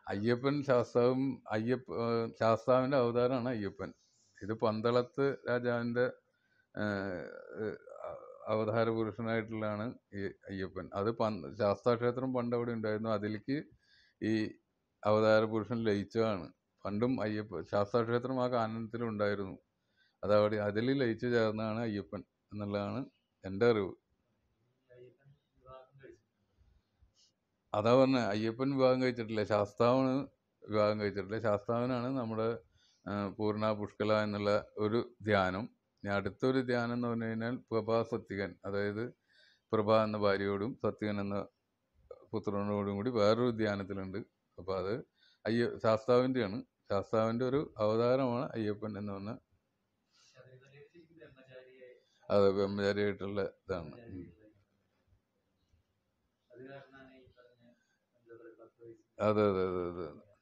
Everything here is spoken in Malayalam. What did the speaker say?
അയ്യപ്പൻ ശാസ്താവും അയ്യപ്പ ഏഹ് ശാസ്താവിൻ്റെ അവതാരമാണ് അയ്യപ്പൻ ഇത് പന്തളത്ത് രാജാവിൻ്റെ ഏഹ് അവതാര പുരുഷനായിട്ടുള്ളതാണ് ഈ അയ്യപ്പൻ അത് പന്ത് ശാസ്താക്ഷേത്രം പണ്ട് അവിടെ ഉണ്ടായിരുന്നു അതിലേക്ക് ഈ അവതാര പുരുഷൻ ലയിച്ചതാണ് പണ്ടും അയ്യപ്പ ശാസ്താക്ഷേത്രം ആ കാനനത്തിലുണ്ടായിരുന്നു അതവിടെ അതിൽ ലയിച്ചു ചേർന്നതാണ് അയ്യപ്പൻ എന്നുള്ളതാണ് എൻ്റെ അറിവ് അയ്യപ്പൻ വിവാഹം കഴിച്ചു അതാ പറഞ്ഞ അയ്യപ്പൻ വിവാഹം കഴിച്ചിട്ടില്ല ശാസ്താവാണ് വിവാഹം കഴിച്ചിട്ടില്ല ശാസ്താവിനാണ് നമ്മുടെ ആ, പൂർണ്ണ പുഷ്കല എന്നുള്ള ഒരു ധ്യാനം ഇനി അടുത്തൊരു ധ്യാനം എന്ന് പറഞ്ഞു കഴിഞ്ഞാൽ പ്രഭാ സത്യകൻ അതായത് പ്രഭ എന്ന ഭാര്യയോടും സത്യകൻ എന്ന പുത്രനോടും കൂടി വേറൊരു ധ്യാനത്തിലുണ്ട് അപ്പോൾ അത് അയ്യ ശാസ്താവിൻ്റെയാണ് ശാസ്താവിൻ്റെ ഒരു അവതാരമാണ് അയ്യപ്പൻ എന്ന് പറഞ്ഞ ശബരിമലയിൽ ശരിക്കും ബ്രഹ്മചാരിയായി അത് ബ്രഹ്മചാരിയായിട്ടുള്ള ഇതാണ് ഉം. ബ്രഹ്മചാരിയായി. അത് കാരണമാണ് ഈ പറഞ്ഞ എന്താ പറയുക പത്ത് വയസ്സ് അതെ അതെ അതെ അതെ